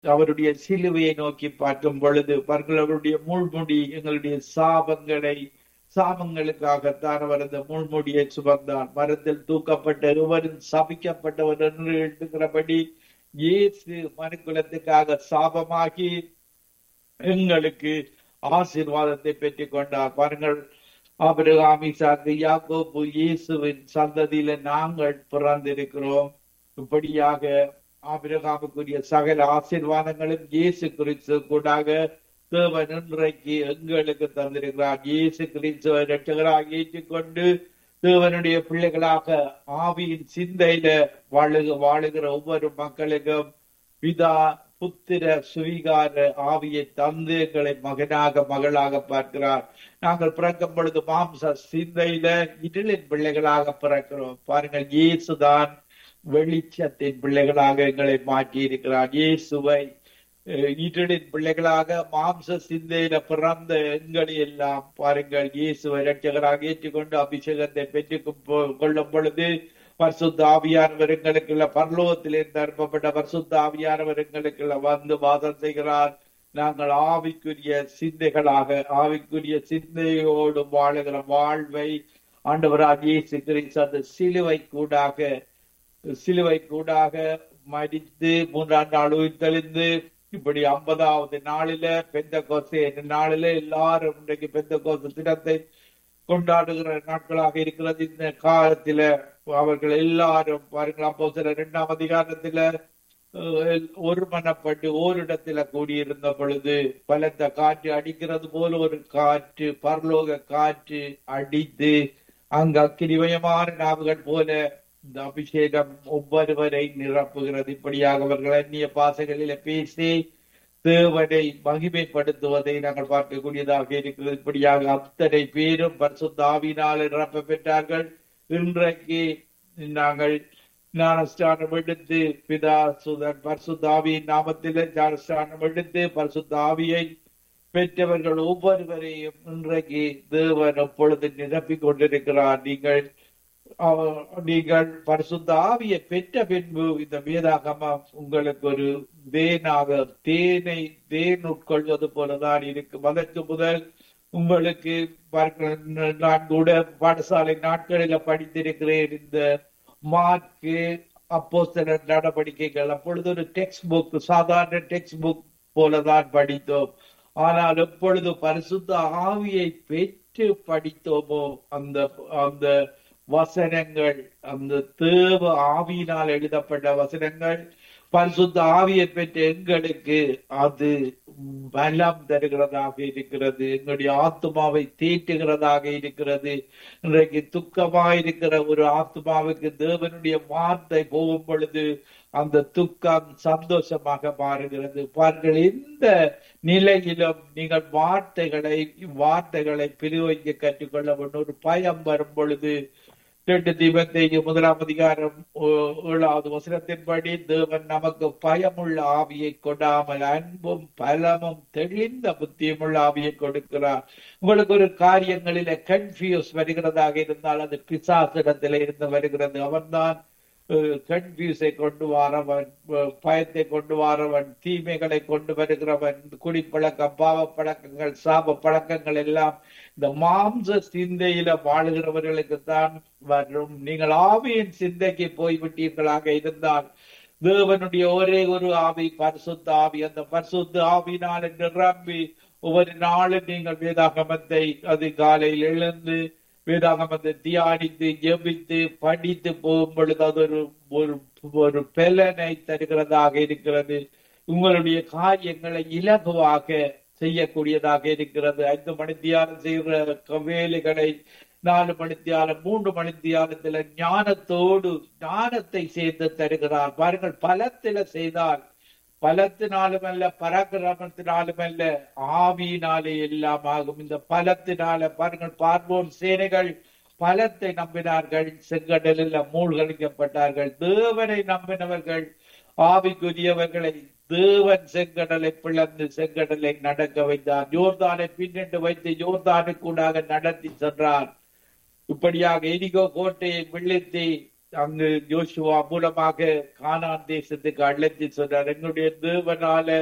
அவருடைய சிலுவையை நோக்கி பார்க்கும் பொழுது பாருங்கள் அவருடைய முள்முடி எங்களுடைய சாபங்களை சாபங்களுக்காகத்தான் அவர் அந்த முள்முடியை சுமந்தார் மரத்தில் தூக்கப்பட்ட எவரும் சபிக்கப்பட்டவர் என்று எழுதுகிறபடி இயேசு மனுக்குலத்துக்காக சாபமாகி எங்களுக்கு ஆசீர்வாதத்தை பெற்றுக் கொண்டார் பாருங்கள் ஆபிரகாம் ஈசாக்கு யாக்கோபு இயேசுவின் சந்ததியில நாங்கள் பிறந்திருக்கிறோம் இப்படியாக ஆபிரகாமுக்குரிய சகல ஆசீர்வாதங்களும் இயேசு கிறிஸ்து கூடாக தேவன் இன்றைக்கு எங்களுக்கு தந்திருக்கிறார் இயேசு கிறிஸ்துவ ரட்சகராக ஏற்றுக்கொண்டு தேவனுடைய பிள்ளைகளாக ஆவியின் சிந்தையில வாழுக வாழுகிற ஒவ்வொரு மக்களுக்கும் பிதா புத்திர சுவிகார ஆவியை தந்து எங்களை மகனாக மகளாக பார்க்கிறார் நாங்கள் பிறக்கும் பொழுது மாம்ச சிந்தையில இருளின் பிள்ளைகளாக பிறக்கிறோம் பாருங்கள் இயேசுதான் வெளிச்சத்தின் பிள்ளைகளாக எங்களை மாற்றி இருக்கிறார் இயேசுவை இருளின் பிள்ளைகளாக மாம்ச சிந்தையில பிறந்த எங்களை எல்லாம் பாருங்கள் இயேசுவை ரட்சகராக ஏற்றுக்கொண்டு அபிஷேகத்தை பெற்றுக் கொள்ளும் பொழுது பரிசுத்த ஆவியானவர் எங்களுக்குள்ள பரலோகத்திலிருந்து அனுப்பப்பட்ட பரிசுத்த ஆவியானவர் எங்களுக்குள்ள வந்து வாதம் செய்கிறார் நாங்கள் ஆவிக்குரிய சிந்தைகளாக ஆவிக்குரிய சிந்தையோடு வாழுகிற வாழ்வை ஆண்டவராக இயேசு கிறிஸ்து அந்த சிலுவை கூடாக சிலுவை கூடாக மடித்து மூன்றாம் நாள் உயிர்த்தெழுந்து இப்படி ஐம்பதாவது நாளில பெந்த கோசை நாளில எல்லாரும் இன்றைக்கு பெந்த கோச தினத்தை கொண்டாடுகிற நாட்களாக இருக்கிறது இந்த காலத்தில அவர்கள் எல்லாரும் பாருங்கள் அப்போ சில இரண்டாம் அதிகாரத்துல ஒருமனப்பட்டு ஓரிடத்துல கூடியிருந்த பொழுது பலத்த காற்று அடிக்கிறது போல ஒரு காற்று பரலோக காற்று அடித்து அங்கு அக்கிரிமயமான நாவுகள் போல இந்த அபிஷேகம் ஒவ்வொருவரை நிரப்புகிறது இப்படியாக அவர்கள் அந்நிய பாசைகளில பேசி தேவனை மகிமைப்படுத்துவதை நாங்கள் பார்க்கக்கூடியதாக இருக்கிறது இப்படியாக அத்தனை பேரும் பரிசுத்தாவினால் நிரப்ப பெற்றார்கள் இன்றைக்கு நாங்கள் ஞானஸ்தானம் எடுத்து பிதா சுதன் பரிசுத்தாவியின் நாமத்தில் ஞானஸ்தானம் எடுத்து பரிசுத்தாவியை பெற்றவர்கள் ஒவ்வொருவரையும் இன்றைக்கு தேவன் எப்பொழுது நிரப்பிக் கொண்டிருக்கிறார் நீங்கள் நீங்கள் பரிசுத்த ஆவியை பெற்ற பின்பு இந்த வேதாகமம் உங்களுக்கு ஒரு தேனாக தேனை தேன் உட்கொள்வது போலதான் இருக்கு அதற்கு முதல் உங்களுக்கு நான் கூட பாடசாலை நாட்களில படித்திருக்கிறேன் இந்த மார்க்கு அப்போ சில நடவடிக்கைகள் அப்பொழுது ஒரு டெக்ஸ்ட் புக் சாதாரண டெக்ஸ்ட் புக் போலதான் படித்தோம் ஆனால் எப்பொழுது பரிசுத்த ஆவியை பெற்று படித்தோமோ அந்த அந்த வசனங்கள் அந்த தேவ ஆவியினால் எழுதப்பட்ட வசனங்கள் பரிசுத்த ஆவியை பெற்ற எங்களுக்கு அது பலம் தருகிறதாக இருக்கிறது எங்களுடைய ஆத்மாவை தீட்டுகிறதாக இருக்கிறது இன்றைக்கு துக்கமாயிருக்கிற ஒரு ஆத்மாவுக்கு தேவனுடைய வார்த்தை போகும் பொழுது அந்த துக்கம் சந்தோஷமாக மாறுகிறது பாருங்கள் எந்த நிலையிலும் நீங்கள் வார்த்தைகளை வார்த்தைகளை பிரிவைக்க கற்றுக்கொள்ள வேண்டும் ஒரு பயம் வரும் பொழுது ரெண்டு தீபத்தை முதலாம் அதிகாரம் ஏழாவது வசனத்தின்படி தேவன் நமக்கு பயமுள்ள ஆவியை கொடாமல் அன்பும் பலமும் தெளிந்த புத்தியும் உள்ள ஆவியை கொடுக்கிறார் உங்களுக்கு ஒரு காரியங்களில கன்ஃபியூஸ் வருகிறதாக இருந்தால் அது பிசாசிடத்தில இருந்து வருகிறது அவன்தான் கன்ஃபியூஸை கொண்டு வரவன் பயத்தை கொண்டு வரவன் தீமைகளை கொண்டு வருகிறவன் குடிப்பழக்கம் பாவ பழக்கங்கள் சாப பழக்கங்கள் எல்லாம் இந்த மாம்ச சிந்தையில வாழுகிறவர்களுக்கு தான் வரும் நீங்கள் ஆவியின் சிந்தைக்கு போய்விட்டீர்களாக இருந்தால் தேவனுடைய ஒரே ஒரு ஆவி பரிசுத்த ஆவி அந்த பரிசுத்த ஆவினால் நிரம்பி ஒவ்வொரு நாளும் நீங்கள் வேதாகமத்தை அது காலையில் எழுந்து வேதாகமத்தை தியானித்து ஜெபித்து படித்து போகும் பொழுது அது ஒரு ஒரு ஒரு பலனை தருகிறதாக இருக்கிறது உங்களுடைய காரியங்களை இலகுவாக செய்யக்கூடியதாக இருக்கிறது ஐந்து மணி தியானம் செய்கிற வேலைகளை நாலு மணி தியானம் மூன்று மணி தியானத்துல ஞானத்தோடு ஞானத்தை சேர்ந்து தருகிறார் பாருங்கள் பலத்தில செய்தால் பலத்தினாலும் அல்ல பராக்கிரமத்தினாலும் அல்ல ஆவியினாலே எல்லாம் ஆகும் இந்த பலத்தினால பாருங்கள் பார்வோன் சேனைகள் பலத்தை நம்பினார்கள் செங்கடலில் மூழ்கடிக்கப்பட்டார்கள் தேவனை நம்பினவர்கள் ஆவிக்குரியவர்களை தேவன் செங்கடலை பிளந்து செங்கடலை நடக்க வைத்தார் யோர்தானை பின்னிட்டு வைத்து யோர்தானுக்கூடாக நடத்தி சென்றார் இப்படியாக எரிகோ கோட்டையை விழுத்தி அங்கு யோசுவா மூலமாக கானான் தேசத்துக்கு அழைத்து சொன்னார் எங்களுடைய தேவனால